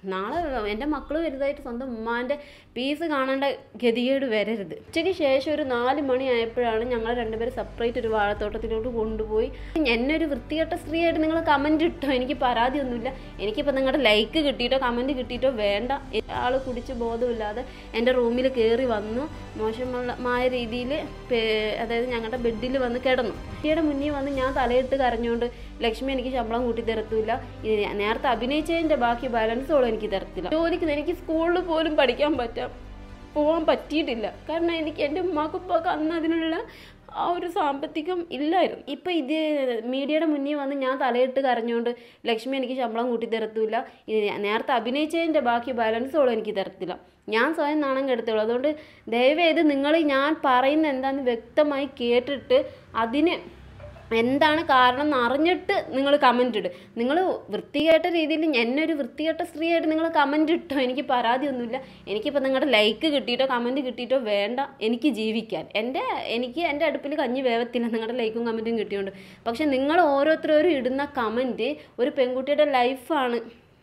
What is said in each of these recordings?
നാളെ എൻ്റെ മക്കൾ വലുതായിട്ട് സ്വന്തം ഉമ്മാൻ്റെ പീസ് കാണേണ്ട ഗതികേട് വരരുത് ഉച്ചയ്ക്ക് ശേഷം ഒരു നാല് മണി ആയപ്പോഴാണ് ഞങ്ങൾ രണ്ടുപേരും സെപ്പറേറ്റ് ഒരു വാഴത്തോട്ടത്തിലോട്ട് കൊണ്ടുപോയി എന്നെ ഒരു വൃത്തികെട്ട സ്ത്രീയായിട്ട് നിങ്ങൾ കമൻറ്റ് ഇട്ടോ എനിക്ക് പരാതിയൊന്നുമില്ല എനിക്കിപ്പോൾ നിങ്ങളുടെ ലൈക്ക് കിട്ടിയിട്ടോ കമൻറ്റ് കിട്ടിയിട്ടോ വേണ്ട ആൾ കുടിച്ച് ബോധമില്ലാതെ എൻ്റെ റൂമിൽ കയറി വന്നു മോശമായ രീതിയിൽ അതായത് ഞങ്ങളുടെ ബെഡിൽ വന്ന് കിടന്നു കുട്ടിയുടെ മുന്നിൽ വന്ന് ഞാൻ തലയിട്ട് കരഞ്ഞുകൊണ്ട് ലക്ഷ്മി എനിക്ക് ശമ്പളം കൂട്ടി തരത്തില്ല ഇത് നേരത്തെ അഭിനയിച്ചതിൻ്റെ ബാക്കി ബാലൻസോളം എനിക്ക് തരത്തില്ല ജോലിക്ക് എനിക്ക് സ്കൂളിൽ പോലും പഠിക്കാൻ പറ്റാം പോകാൻ പറ്റിയിട്ടില്ല കാരണം എനിക്ക് എൻ്റെ ഉമ്മാക്കും ഉപ്പാക്കും അന്ന് അതിനുള്ള ആ ഒരു സാമ്പത്തികം ഇല്ലായിരുന്നു ഇപ്പം ഇത് മീഡിയയുടെ മുന്നിൽ വന്ന് ഞാൻ തലയിട്ട് കരഞ്ഞുകൊണ്ട് ലക്ഷ്മി എനിക്ക് ശമ്പളം കൂട്ടി തരത്തില്ല ഇത് നേരത്തെ അഭിനയിച്ചതിൻ്റെ ബാക്കി ബാലൻസോളം എനിക്ക് തരത്തില്ല ഞാൻ സ്വയം നാണം കെടുത്തുള്ളൂ അതുകൊണ്ട് ദയവേത് നിങ്ങൾ ഞാൻ പറയുന്ന എന്താണെന്ന് വ്യക്തമായി കേട്ടിട്ട് അതിന് എന്താണ് കാരണം എന്ന് അറിഞ്ഞിട്ട് നിങ്ങൾ കമൻറ്റ് ഇട് നിങ്ങൾ വൃത്തികെട്ട രീതിയിൽ എന്നെ ഒരു വൃത്തികെട്ട സ്ത്രീയായിട്ട് നിങ്ങൾ കമൻറ്റ് ഇട്ടോ എനിക്ക് പരാതിയൊന്നുമില്ല എനിക്കിപ്പോൾ നിങ്ങളുടെ ലൈക്ക് കിട്ടിയിട്ടോ കമൻറ്റ് കിട്ടിയിട്ടോ വേണ്ട എനിക്ക് ജീവിക്കാൻ എൻ്റെ എനിക്ക് എൻ്റെ അടുപ്പിൽ കഞ്ഞി വേവത്തില്ല നിങ്ങളുടെ ലൈക്കും കമൻറ്റും കിട്ടിയോണ്ട് പക്ഷെ നിങ്ങൾ ഓരോരുത്തരും ഇടുന്ന കമൻറ്റ് ഒരു പെൺകുട്ടിയുടെ ലൈഫാണ്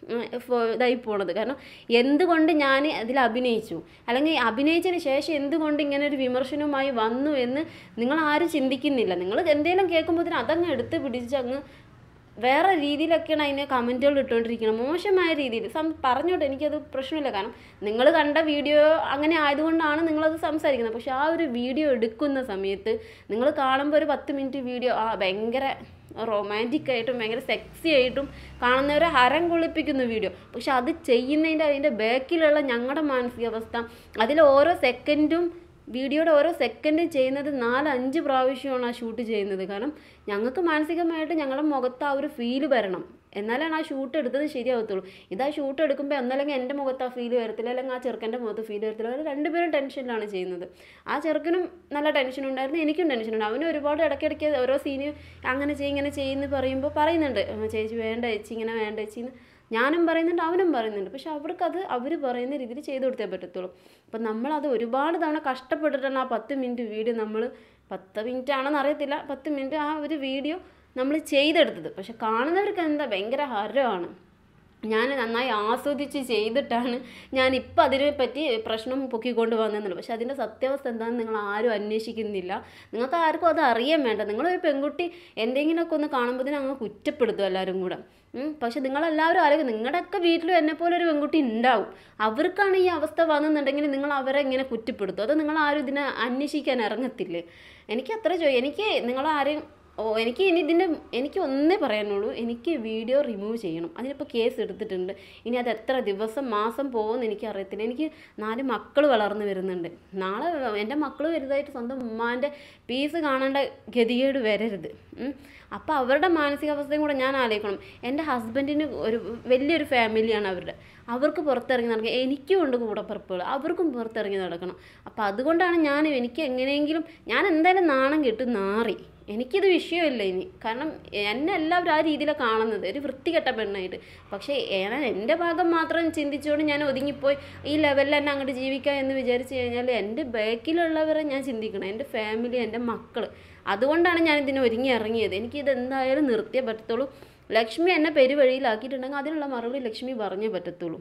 ഇതായി പോണത് കാരണം എന്തുകൊണ്ട് ഞാൻ അതിൽ അഭിനയിച്ചു അല്ലെങ്കിൽ അഭിനയിച്ചതിന് ശേഷം എന്തുകൊണ്ട് ഇങ്ങനെ ഒരു വിമർശനവുമായി വന്നു എന്ന് നിങ്ങൾ ആരും ചിന്തിക്കുന്നില്ല നിങ്ങൾ എന്തെങ്കിലും കേൾക്കുമ്പോൾ അതങ്ങ് എടുത്ത് പിടിച്ച് അങ്ങ് വേറെ രീതിയിലൊക്കെയാണ് അതിനെ കമൻറ്റുകൾ ഇട്ടുകൊണ്ടിരിക്കുന്നത് മോശമായ രീതിയിൽ സം പറഞ്ഞോട്ടെ എനിക്കത് പ്രശ്നമില്ല കാരണം നിങ്ങൾ കണ്ട വീഡിയോ അങ്ങനെ ആയതുകൊണ്ടാണ് നിങ്ങളത് സംസാരിക്കുന്നത് പക്ഷെ ആ ഒരു വീഡിയോ എടുക്കുന്ന സമയത്ത് നിങ്ങൾ കാണുമ്പോൾ ഒരു പത്ത് മിനിറ്റ് വീഡിയോ ആ ഭയങ്കര റൊമാൻറ്റിക് ആയിട്ടും ഭയങ്കര സെക്സി ആയിട്ടും കാണുന്നവരെ ഹരം കൊള്ളിപ്പിക്കുന്ന വീഡിയോ പക്ഷെ അത് ചെയ്യുന്നതിൻ്റെ അതിൻ്റെ ബാക്കിലുള്ള ഞങ്ങളുടെ മാനസികാവസ്ഥ അതിൽ ഓരോ സെക്കൻഡും വീഡിയോയുടെ ഓരോ സെക്കൻഡും ചെയ്യുന്നത് നാല് അഞ്ച് പ്രാവശ്യമാണ് ആ ഷൂട്ട് ചെയ്യുന്നത് കാരണം ഞങ്ങൾക്ക് മാനസികമായിട്ട് ഞങ്ങളുടെ മുഖത്ത് ആ ഒരു ഫീല് വരണം എന്നാലാണ് ആ ഷൂട്ട് എടുത്തത് ശരിയാവത്തുള്ളൂ ഇതാ ഷൂട്ട് എടുക്കുമ്പോൾ ഒന്നല്ലെങ്കിൽ എൻ്റെ മുഖത്ത് ആ ഫീൽ വരത്തില്ല അല്ലെങ്കിൽ ആ ചെറുക്കൻ്റെ മുഖത്ത് ഫീൽ വരത്തില്ല അവർ രണ്ടുപേരും ടെൻഷനിലാണ് ചെയ്യുന്നത് ആ ചെറുക്കനും നല്ല ടെൻഷൻ ഉണ്ടായിരുന്നു എനിക്കും ടെൻഷൻ ഉണ്ട് അവന് ഒരുപാട് ഇടയ്ക്കിടയ്ക്ക് ഓരോ സീന് അങ്ങനെ ചെയ്യും ഇങ്ങനെ ചെയ്യുമെന്ന് പറയുമ്പോൾ പറയുന്നുണ്ട് ചേച്ചി വേണ്ട ചേച്ചി ഇങ്ങനെ വേണ്ട ചേച്ചി ഞാനും പറയുന്നുണ്ട് അവനും പറയുന്നുണ്ട് പക്ഷെ അവർക്കത് അവർ പറയുന്ന രീതിയിൽ ചെയ്തു കൊടുത്തേ പറ്റത്തുള്ളൂ അപ്പം നമ്മളത് ഒരുപാട് തവണ കഷ്ടപ്പെട്ടിട്ടാണ് ആ പത്ത് മിനിറ്റ് വീഡിയോ നമ്മൾ പത്ത് മിനിറ്റ് ആണെന്ന് അറിയത്തില്ല പത്ത് മിനിറ്റ് ആ ഒരു വീഡിയോ നമ്മൾ ചെയ്തെടുത്തത് പക്ഷെ കാണുന്നവർക്ക് എന്താ ഭയങ്കര ഹരമാണ് ഞാൻ നന്നായി ആസ്വദിച്ച് ചെയ്തിട്ടാണ് ഞാൻ ഇപ്പം അതിനെ പറ്റി പ്രശ്നം പൊക്കിക്കൊണ്ട് വന്നെന്നുള്ളൂ പക്ഷെ അതിൻ്റെ സത്യാവസ്ഥ എന്താണെന്ന് നിങ്ങൾ ആരും അന്വേഷിക്കുന്നില്ല നിങ്ങൾക്ക് ആർക്കും അത് അറിയാൻ വേണ്ട നിങ്ങളൊരു പെൺകുട്ടി എന്തെങ്കിലുമൊക്കെ ഒന്ന് കാണുമ്പോൾ അങ്ങ് കുറ്റപ്പെടുത്തും എല്ലാവരും കൂടെ പക്ഷെ നിങ്ങളെല്ലാവരും ആലോചിക്കും നിങ്ങളുടെയൊക്കെ വീട്ടിലും എന്നെപ്പോലെ ഒരു പെൺകുട്ടി ഉണ്ടാവും അവർക്കാണ് ഈ അവസ്ഥ വന്നെന്നുണ്ടെങ്കിൽ നിങ്ങൾ അവരെ ഇങ്ങനെ കുറ്റപ്പെടുത്തും അത് നിങ്ങൾ ആരും ഇതിനെ അന്വേഷിക്കാൻ ഇറങ്ങത്തില്ലേ എനിക്ക് അത്ര ചോ എനിക്ക് നിങ്ങളാരെയും ഓ എനിക്ക് ഇനി ഇതിൻ്റെ എനിക്ക് ഒന്നേ പറയാനുള്ളൂ എനിക്ക് വീഡിയോ റിമൂവ് ചെയ്യണം അതിനിപ്പോൾ കേസ് എടുത്തിട്ടുണ്ട് ഇനി അത് എത്ര ദിവസം മാസം പോകുമെന്ന് എനിക്ക് അറിയത്തില്ല എനിക്ക് നാല് മക്കൾ വളർന്നു വരുന്നുണ്ട് നാളെ എൻ്റെ മക്കൾ വലുതായിട്ട് സ്വന്തം ഉമ്മാൻ്റെ പീസ് കാണേണ്ട ഗതികേട് വരരുത് അപ്പോൾ അവരുടെ മാനസികാവസ്ഥയും കൂടെ ഞാൻ ആലോചിക്കണം എൻ്റെ ഹസ്ബൻഡിന് ഒരു വലിയൊരു ഫാമിലിയാണ് അവരുടെ അവർക്ക് പുറത്തിറങ്ങി നടക്കുക എനിക്കും ഉണ്ട് കൂടപ്പുറപ്പുകൾ അവർക്കും പുറത്തിറങ്ങി നടക്കണം അപ്പോൾ അതുകൊണ്ടാണ് ഞാൻ എനിക്ക് എങ്ങനെയെങ്കിലും ഞാൻ എന്തായാലും നാണം കെട്ട് നാറി എനിക്കിത് വിഷയമില്ല ഇനി കാരണം എന്നെ എല്ലാവരും ആ രീതിയിലാണ് കാണുന്നത് ഒരു വൃത്തികെട്ട പെണ്ണായിട്ട് പക്ഷേ ഞാൻ എൻ്റെ ഭാഗം മാത്രം ചിന്തിച്ചുകൊണ്ട് ഞാൻ ഒതുങ്ങിപ്പോയി ഈ ലെവലിൽ എന്നെ അങ്ങോട്ട് ജീവിക്കാം എന്ന് വിചാരിച്ചു കഴിഞ്ഞാൽ എൻ്റെ ബാക്കിലുള്ളവരെ ഞാൻ ചിന്തിക്കണം എൻ്റെ ഫാമിലി എൻ്റെ മക്കൾ അതുകൊണ്ടാണ് ഞാൻ ഇതിന് ഒരുങ്ങി ഇറങ്ങിയത് എനിക്കിത് എന്തായാലും നിർത്തിയേ പറ്റത്തുള്ളൂ ലക്ഷ്മി എന്നെ പെരുവഴിയിലാക്കിയിട്ടുണ്ടെങ്കിൽ അതിനുള്ള മറുപടി ലക്ഷ്മി പറഞ്ഞേ പറ്റത്തുള്ളൂ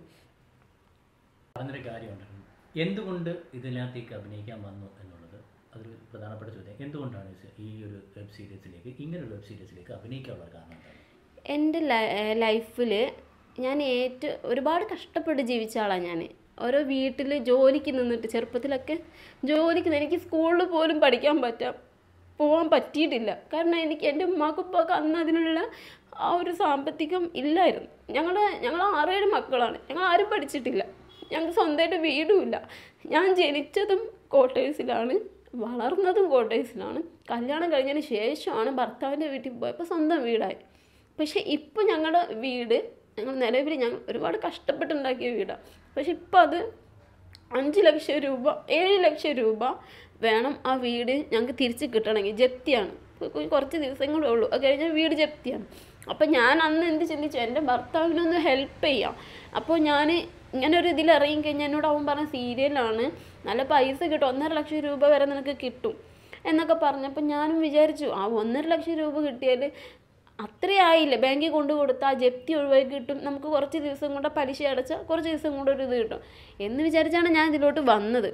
പറഞ്ഞൊരു കാര്യമുണ്ടായിരുന്നു എന്തുകൊണ്ട് ഇതിനകത്തേക്ക് അഭിനയിക്കാൻ വന്നു എന്നുള്ളത് അതൊരു പ്രധാനപ്പെട്ട ചോദ്യം എന്തുകൊണ്ടാണ് ഇത് ഈ ഒരു വെബ് സീരീസിലേക്ക് ഇങ്ങനൊരു വെബ് സീരീസിലേക്ക് അഭിനയിക്കാനുള്ള കാരണം എന്താണ് എൻ്റെ ലൈഫിൽ ഞാൻ ഏറ്റവും ഒരുപാട് കഷ്ടപ്പെട്ട് ജീവിച്ച ആളാണ് ഞാൻ ഓരോ വീട്ടിൽ ജോലിക്ക് നിന്നിട്ട് ചെറുപ്പത്തിലൊക്കെ ജോലിക്ക് എനിക്ക് സ്കൂളിൽ പോലും പഠിക്കാൻ പറ്റാം പോകാൻ പറ്റിയിട്ടില്ല കാരണം എനിക്ക് എൻ്റെ ഉമ്മാക്കുപ്പൊക്കെ അന്ന് അതിനുള്ള ആ ഒരു സാമ്പത്തികം ഇല്ലായിരുന്നു ഞങ്ങൾ ഞങ്ങൾ ആറേഴ് മക്കളാണ് ഞങ്ങൾ ആരും പഠിച്ചിട്ടില്ല ഞങ്ങൾക്ക് സ്വന്തമായിട്ട് വീടുമില്ല ഞാൻ ജനിച്ചതും ക്വാർട്ടേഴ്സിലാണ് വളർന്നതും ക്വാർട്ടേഴ്സിലാണ് കല്യാണം കഴിഞ്ഞതിന് ശേഷമാണ് ഭർത്താവിൻ്റെ വീട്ടിൽ പോയപ്പോൾ സ്വന്തം വീടായി പക്ഷേ ഇപ്പോൾ ഞങ്ങളുടെ വീട് ഞങ്ങൾ നിലവിൽ ഞങ്ങൾ ഒരുപാട് കഷ്ടപ്പെട്ടുണ്ടാക്കിയ വീടാണ് പക്ഷെ ഇപ്പോൾ അത് അഞ്ച് ലക്ഷം രൂപ ഏഴ് ലക്ഷം രൂപ വേണം ആ വീട് ഞങ്ങൾക്ക് തിരിച്ച് കിട്ടണമെങ്കിൽ ജപ്തിയാണ് കുറച്ച് ദിവസങ്ങളേ ഉള്ളൂ അത് കഴിഞ്ഞാൽ വീട് ജപ്തിയാണ് അപ്പം ഞാൻ അന്ന് എന്ത് ചിന്തിച്ചു എൻ്റെ ഭർത്താവിനൊന്ന് ഹെൽപ്പ് ചെയ്യാം അപ്പോൾ ഞാൻ ഇങ്ങനെ ഒരു ഇതിൽ ഇറങ്ങി കഴിഞ്ഞാൽ എന്നോട് അവൻ പറഞ്ഞ സീരിയലാണ് നല്ല പൈസ കിട്ടും ഒന്നര ലക്ഷം രൂപ വരെ നിനക്ക് കിട്ടും എന്നൊക്കെ പറഞ്ഞപ്പോൾ ഞാനും വിചാരിച്ചു ആ ഒന്നര ലക്ഷം രൂപ കിട്ടിയാൽ അത്രയും ആയില്ല ബാങ്കിൽ കൊണ്ടു കൊടുത്താൽ ജപ്തി ഒഴിവാക്കി കിട്ടും നമുക്ക് കുറച്ച് ദിവസം കൊണ്ട് പലിശ അടച്ചാൽ കുറച്ച് ദിവസം കൊണ്ട് ഒരു ഇത് കിട്ടും എന്ന് വിചാരിച്ചാണ് ഞാൻ ഇതിലോട്ട് വന്നത്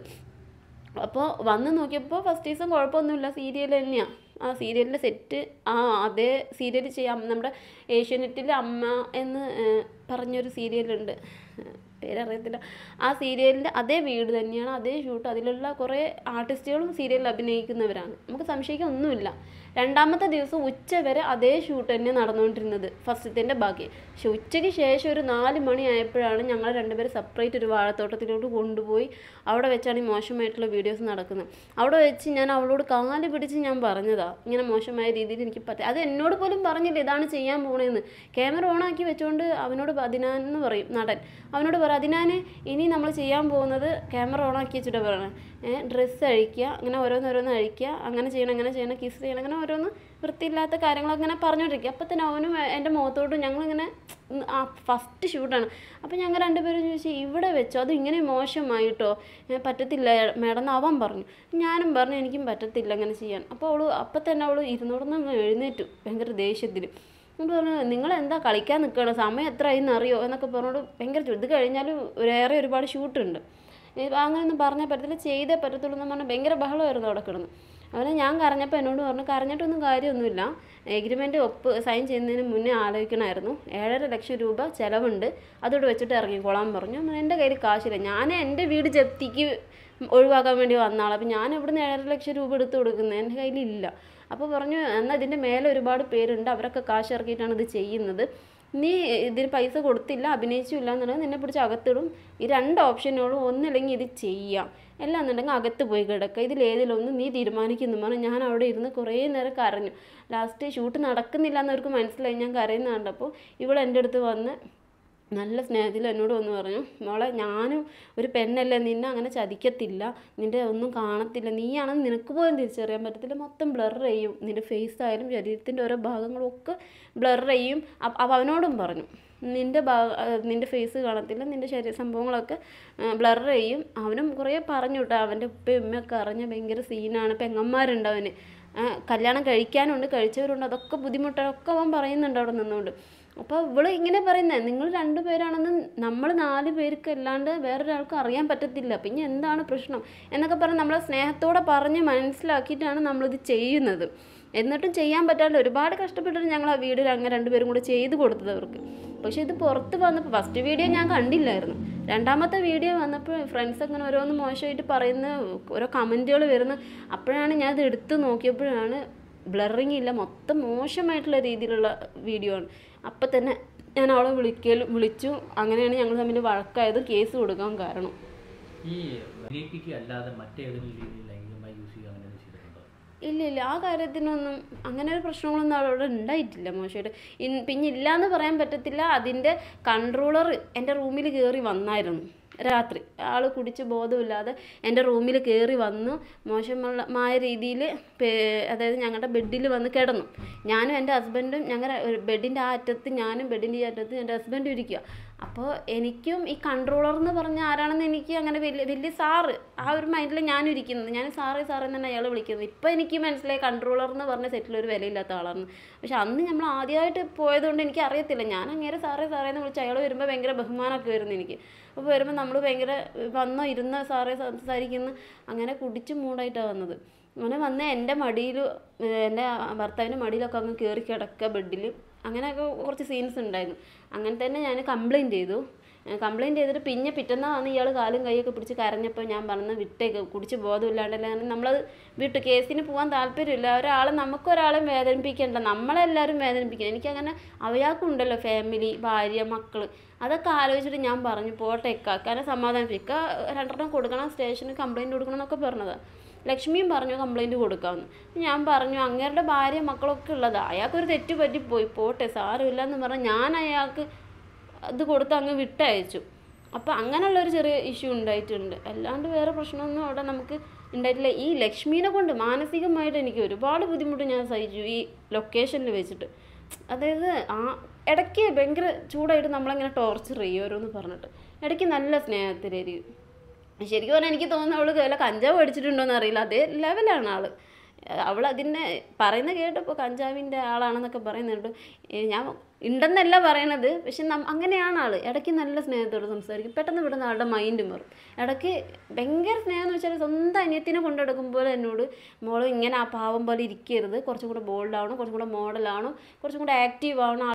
അപ്പോൾ വന്ന് നോക്കിയപ്പോൾ ഫസ്റ്റ് ദിവസം കുഴപ്പമൊന്നുമില്ല സീരിയൽ തന്നെയാണ് ആ സീരിയലിൻ്റെ സെറ്റ് ആ അതേ സീരിയൽ ചെയ്യാം നമ്മുടെ ഏഷ്യാനെറ്റിൽ അമ്മ എന്ന് ഏഹ്, പറഞ്ഞൊരു സീരിയലുണ്ട് പേരറിയത്തില്ല ആ സീരിയലിൻ്റെ അതേ വീട് തന്നെയാണ് അതേ ഷൂട്ട് അതിലുള്ള കുറേ ആർട്ടിസ്റ്റുകളും സീരിയലിൽ അഭിനയിക്കുന്നവരാണ് നമുക്ക് സംശയിക്കാൻ ഒന്നുമില്ല രണ്ടാമത്തെ ദിവസം ഉച്ച വരെ അതേ ഷൂട്ട് തന്നെ നടന്നുകൊണ്ടിരുന്നത് ഫസ്റ്റത്തിൻ്റെ ബാക്കി പക്ഷെ ഉച്ചയ്ക്ക് ശേഷം ഒരു നാല് മണി ആയപ്പോഴാണ് ഞങ്ങൾ രണ്ടുപേരും സെപ്പറേറ്റ് ഒരു വാഴത്തോട്ടത്തിലോട്ട് കൊണ്ടുപോയി അവിടെ വെച്ചാണ് ഈ മോശമായിട്ടുള്ള വീഡിയോസ് നടക്കുന്നത് അവിടെ വെച്ച് ഞാൻ അവളോട് കാല് പിടിച്ച് ഞാൻ പറഞ്ഞതാ ഇങ്ങനെ മോശമായ രീതിയിൽ എനിക്ക് പറ്റും അത് എന്നോട് പോലും പറഞ്ഞില്ല ഇതാണ് ചെയ്യാൻ പോണേന്ന് ക്യാമറ ഓണാക്കി വെച്ചുകൊണ്ട് അവനോട് അതിനാൻ എന്ന് പറയും നടൻ അവനോട് പറ അതിനാന് ഇനി നമ്മൾ ചെയ്യാൻ പോകുന്നത് ക്യാമറ ഓണാക്കി വെച്ചിട്ട് പറയണം ഡ്രസ്സ് അഴിക്കുക അങ്ങനെ ഓരോന്ന് ഓരോന്ന് അഴിക്കുക അങ്ങനെ ചെയ്യണം അങ്ങനെ ചെയ്യണം കിസ് ചെയ്യണം അങ്ങനെ ഓരോന്ന് വൃത്തിയില്ലാത്ത കാര്യങ്ങളൊക്കെ ഇങ്ങനെ പറഞ്ഞുകൊണ്ടിരിക്കുക അപ്പോൾ തന്നെ അവനും എൻ്റെ മുഖത്തോട്ട് ഞങ്ങളിങ്ങനെ ഉം, ആ ഫസ്റ്റ് ഷൂട്ടാണ് അപ്പോൾ ഞങ്ങൾ രണ്ടുപേരും ചോദിച്ചു ഇവിടെ വെച്ചോ അത് ഇങ്ങനെ മോശമായിട്ടോ ഏ, പറ്റത്തില്ല മേഡം എന്ന് അവൻ പറഞ്ഞു ഞാനും പറഞ്ഞു എനിക്കും പറ്റത്തില്ല അങ്ങനെ ചെയ്യാൻ അപ്പോൾ അവൾ അപ്പം തന്നെ അവൾ ഇരുന്നോടന്ന് അങ്ങ് എഴുന്നേറ്റു ഭയങ്കര ദേഷ്യത്തിൽ എന്നിട്ട് പറഞ്ഞു നിങ്ങൾ എന്താ കളിക്കാൻ നിൽക്കുകയാണ് സമയം എത്ര ആയിന്ന് അറിയോ എന്നൊക്കെ പറഞ്ഞോണ്ട് ഭയങ്കര ചോ- ഇത് കഴിഞ്ഞാൽ വേറെ ഒരുപാട് ഷൂട്ടുണ്ട് അങ്ങനെയൊന്നും പറഞ്ഞാൽ പറ്റത്തില്ല ചെയ്തേ പറ്റത്തുള്ളൂ എന്ന് പറഞ്ഞാൽ ഭയങ്കര ബഹളമായിരുന്നു അവിടെ കിടന്ന് അവനെ ഞാൻ കരഞ്ഞപ്പോൾ എന്നോട് പറഞ്ഞു കരഞ്ഞിട്ടൊന്നും കാര്യമൊന്നുമില്ല എഗ്രിമെൻറ്റ് ഒപ്പ് സൈൻ ചെയ്യുന്നതിന് മുന്നേ ആലോചിക്കണമായിരുന്നു ഏഴര ലക്ഷം രൂപ ചിലവുണ്ട് അതോട് വെച്ചിട്ട് ഇറങ്ങിക്കോളാൻ പറഞ്ഞു ഞാൻ പറഞ്ഞു, എൻ്റെ കയ്യിൽ കാശില്ല ഞാൻ എൻ്റെ വീട് ജപ്തിക്ക് ഒഴിവാക്കാൻ വേണ്ടി വന്നാളാണ് അപ്പം ഞാൻ ഇവിടുന്ന് ഏഴര ലക്ഷം രൂപ എടുത്ത് കൊടുക്കുന്നത് എൻ്റെ കയ്യിലില്ല അപ്പോൾ പറഞ്ഞു എന്നാൽ ഇതിൻ്റെ മേലെ ഒരുപാട് പേരുണ്ട് അവരൊക്കെ കാശ് ഇറക്കിയിട്ടാണ് ഇത് ചെയ്യുന്നത് നീ ഇതിന് പൈസ കൊടുത്തില്ല അഭിനയിച്ചില്ല എന്നുണ്ടെങ്കിൽ നിന്നെ പിടിച്ച് അകത്തിടും ഈ രണ്ട് ഓപ്ഷനുകളും ഒന്നില്ലെങ്കിൽ ഇത് ചെയ്യാം എല്ലാം എന്നുണ്ടെങ്കിൽ അകത്ത് പോയി കിടക്കുക ഇതിലേതിലൊന്ന് നീ തീരുമാനിക്കുന്നു പറഞ്ഞു ഞാൻ അവിടെ ഇരുന്ന് കുറേ നേരം കരഞ്ഞു ലാസ്റ്റ് ഷൂട്ട് നടക്കുന്നില്ല എന്നവർക്ക് മനസ്സിലായി ഞാൻ കരയുന്ന കണ്ടപ്പോൾ ഇവൾ എൻ്റെ അടുത്ത് വന്ന് നല്ല സ്നേഹത്തിൽ എന്നോട് വന്ന് പറഞ്ഞു മോളെ ഞാനും ഒരു പെണ്ണല്ലേ നിന്നെ അങ്ങനെ ചതിക്കത്തില്ല നിൻ്റെ ഒന്നും കാണത്തില്ല നീയാണെന്ന് നിനക്ക് പോലും തിരിച്ചറിയാൻ പറ്റത്തില്ല മൊത്തം ബ്ലർ ചെയ്യും നിൻ്റെ ഫേസ് ആയാലും ശരീരത്തിൻ്റെ ഓരോ ഭാഗങ്ങളും ഒക്കെ ബ്ലർ ചെയ്യും അപ്പ അവ അവനോടും പറഞ്ഞു നിൻ്റെ ഭാഗ നിൻ്റെ ഫേസ് കാണത്തില്ല നിൻ്റെ ശരീര സംഭവങ്ങളൊക്കെ ബ്ലർ ചെയ്യും അവനും കുറേ പറഞ്ഞു കേട്ടോ അവൻ്റെ ഉപ്പയും ഉമ്മയൊക്കെ അറിഞ്ഞ ഭയങ്കര സീനാണ് പെങ്ങന്മാരുണ്ട് അവന് ആ, കല്യാണം കഴിക്കാനുണ്ട് കഴിച്ചവരുണ്ട് അതൊക്കെ ബുദ്ധിമുട്ടൊക്കെ അവൻ പറയുന്നുണ്ട് അവിടെ നിന്നുകൊണ്ട് അപ്പോൾ ഇവള് ഇങ്ങനെ പറയുന്നത് നിങ്ങൾ രണ്ടുപേരാണെന്ന് നമ്മൾ നാല് പേർക്ക് അല്ലാണ്ട് വേറൊരാൾക്കും അറിയാൻ പറ്റത്തില്ല പിന്നെ എന്താണ് പ്രശ്നം എന്നൊക്കെ പറഞ്ഞ് നമ്മളെ സ്നേഹത്തോടെ പറഞ്ഞ് മനസ്സിലാക്കിയിട്ടാണ് നമ്മളിത് ചെയ്യുന്നത് എന്നിട്ടും ചെയ്യാൻ പറ്റാണ്ട് ഒരുപാട് കഷ്ടപ്പെട്ടിട്ട് ഞങ്ങൾ ആ വീഡിയോ അങ്ങനെ രണ്ടുപേരും കൂടെ ചെയ്ത് കൊടുത്തത് അവർക്ക് പക്ഷെ ഇത് പുറത്ത് വന്നപ്പോൾ ഫസ്റ്റ് വീഡിയോ ഞാൻ കണ്ടില്ലായിരുന്നു രണ്ടാമത്തെ വീഡിയോ വന്നപ്പോൾ ഫ്രണ്ട്സ് അങ്ങനെ ഓരോന്ന് മോശമായിട്ട് പറയുന്ന ഓരോ കമൻറ്റുകൾ വരുന്ന അപ്പോഴാണ് ഞാൻ ഇത് എടുത്ത് നോക്കിയപ്പോഴാണ് ബ്ലറിങ് ഇല്ല മൊത്തം മോശമായിട്ടുള്ള രീതിയിലുള്ള വീഡിയോ ആണ് അപ്പം തന്നെ ഞാൻ അവളെ വിളിക്കലും വിളിച്ചു അങ്ങനെയാണ് ഞങ്ങൾ തമ്മിൽ വഴക്കായത് കേസ് കൊടുക്കാൻ കാരണം ഈ അഭിനയിപ്പിക്കുക അല്ലാതെ മറ്റേതെങ്കിലും രീതിയിൽ ലൈംഗികമായി യൂസ് ചെയ്യുക അങ്ങനെ ചെയ്തിട്ടുണ്ടോ ഇല്ല ഇല്ല ആ കാര്യത്തിനൊന്നും അങ്ങനെ ഒരു പ്രശ്നങ്ങളൊന്നും അവിടെ ഉണ്ടായിട്ടില്ല മോശമായിട്ട് ഇൻ- പിന്നെ ഇല്ലയെന്ന് പറയാൻ പറ്റത്തില്ല അതിൻ്റെ കൺട്രോളർ എൻ്റെ റൂമിൽ കയറി വന്നായിരുന്നു രാത്രി ആൾ കുടിച്ച് ബോധമില്ലാതെ എൻ്റെ റൂമിൽ കയറി വന്നു മോശമായ രീതിയിൽ അതായത് ഞങ്ങളുടെ ബെഡിൽ വന്ന് കിടന്നു ഞാനും എൻ്റെ ഹസ്ബൻഡും ഞങ്ങളുടെ ബെഡിൻ്റെ ആ അറ്റത്ത് ഞാനും ബെഡിൻ്റെ ഈ അറ്റത്ത് എൻ്റെ ഹസ്ബൻഡും ഇരിക്കുക അപ്പോൾ എനിക്കും ഈ കൺട്രോളർ എന്ന് പറഞ്ഞ ആരാണെന്ന് എനിക്ക് അങ്ങനെ വലിയ വലിയ സാറ് ആ ഒരു മൈൻഡിൽ ഞാനും ഇരിക്കുന്നത് ഞാൻ സാറേ സാറേ എന്നാണ് അയാൾ വിളിക്കുന്നത് ഇപ്പോൾ എനിക്ക് മനസ്സിലായി കൺട്രോളർ എന്ന് പറഞ്ഞ സെറ്റിൽ ഒരു വിലയില്ലാത്ത ആളാണ് പക്ഷെ അന്ന് നമ്മൾ ആദ്യമായിട്ട് പോയതുകൊണ്ട് എനിക്ക് അറിയത്തില്ല ഞാൻ അങ്ങേരെ സാറേ സാറേ എന്ന് വിളിച്ച് അയാൾ വരുമ്പോൾ ഭയങ്കര ബഹുമാനമൊക്കെ വരുന്നു എനിക്ക് അപ്പോൾ വരുമ്പോൾ നമ്മൾ ഭയങ്കര വന്നോ ഇരുന്ന സാറേ സംസാരിക്കുന്നു അങ്ങനെ കുടിച്ച് മൂടായിട്ടാണ് വന്നത് അങ്ങനെ വന്ന് എൻ്റെ മടിയിൽ എൻ്റെ ഭർത്താവിൻ്റെ മടിയിലൊക്കെ അങ്ങ് കയറി കിടക്കുക ബെഡിൽ അങ്ങനെയൊക്കെ കുറച്ച് സീൻസ് ഉണ്ടായിരുന്നു അങ്ങനെ തന്നെ ഞാൻ കംപ്ലയിൻറ്റ് ചെയ്തു കംപ്ലയിൻറ്റ് ചെയ്തിട്ട് പിന്നെ പിറ്റന്നാണ് ഇയാൾ കാലും കൈയൊക്കെ പിടിച്ച് കരഞ്ഞപ്പോൾ ഞാൻ പറഞ്ഞു വിട്ടേക്ക് കുടിച്ച് ബോധമില്ലാണ്ടല്ല നമ്മളത് വിട്ടു കേസിന് പോകാൻ താല്പര്യമില്ല ഒരാളെ നമുക്കൊരാളെ വേദനിപ്പിക്കണ്ട നമ്മളെല്ലാവരും വേദനിപ്പിക്കണം എനിക്കങ്ങനെ അവയാൾക്കുണ്ടല്ലോ ഫാമിലി ഭാര്യ മക്കൾ അതൊക്കെ ആലോചിച്ചിട്ട് ഞാൻ പറഞ്ഞു പോട്ടെ ഇക്കാക്കാനെ സമാധാനിപ്പിക്ക രണ്ടെണ്ണം കൊടുക്കണം സ്റ്റേഷനിൽ കംപ്ലയിൻറ്റ് കൊടുക്കണം എന്നൊക്കെ പറഞ്ഞതാണ് ലക്ഷ്മിയും പറഞ്ഞു കംപ്ലയിൻറ്റ് കൊടുക്കാമെന്ന് ഞാൻ പറഞ്ഞു അങ്ങേരുടെ ഭാര്യ മക്കളൊക്കെ ഉള്ളതാ അയാൾക്കൊരു തെറ്റ് പറ്റിപ്പോയി പോട്ടെ സാരമില്ല എന്ന് പറഞ്ഞ് ഞാൻ അയാൾക്ക് ഇത് കൊടുത്ത് അങ്ങ് വിട്ടയച്ചു അപ്പോൾ അങ്ങനെയുള്ളൊരു ചെറിയ ഇഷ്യൂ ഉണ്ടായിട്ടുണ്ട് അല്ലാണ്ട് വേറെ പ്രശ്നമൊന്നും അവിടെ നമുക്ക് ഉണ്ടായിട്ടില്ല ഈ ലക്ഷ്മീനെ കൊണ്ട് മാനസികമായിട്ട് എനിക്ക് ഒരുപാട് ബുദ്ധിമുട്ട് ഞാൻ സഹിച്ചു ഈ ലൊക്കേഷനിൽ വെച്ചിട്ട് അതായത് ആ ഇടയ്ക്ക് ഭയങ്കര ചൂടായിട്ട് നമ്മളങ്ങനെ ടോർച്ചർ ചെയ്യും ഓരോന്ന് പറഞ്ഞിട്ട് ഇടയ്ക്ക് നല്ല സ്നേഹത്തിലായിരിക്കും ശരിക്കും പറഞ്ഞാൽ എനിക്ക് തോന്നുന്നു അവള് വല്ല കഞ്ചാവ് അടിച്ചിട്ടുണ്ടോയെന്ന് അറിയില്ല അതേ ലെവലാണ് ആള് അവൾ അതിനെ പറയുന്ന കേട്ടപ്പോൾ കഞ്ചാവിൻ്റെ ആളാണെന്നൊക്കെ പറയുന്നുണ്ട് ഏ, ഞാൻ ഉണ്ടെന്നല്ല പറയണത് പക്ഷെ നം അങ്ങനെയാണ് ആള് ഇടയ്ക്ക് നല്ല സ്നേഹത്തോട് സംസാരിക്കും പെട്ടെന്ന് വിടുന്ന ആളുടെ മൈൻഡ് മാറും ഇടയ്ക്ക് ഭയങ്കര സ്നേഹം എന്ന് വെച്ചാൽ സ്വന്തം അനിയത്തിനെ കൊണ്ടെടുക്കുമ്പോൾ എന്നോട് മോള് ഇങ്ങനെ ആ പാവം പോലെ ഇരിക്കരുത് കുറച്ചും കൂടെ ബോൾഡ് ആവണം കുറച്ചും കൂടെ മോഡൽ ആവണം കുറച്ചും കൂടെ ആക്റ്റീവ് ആവണം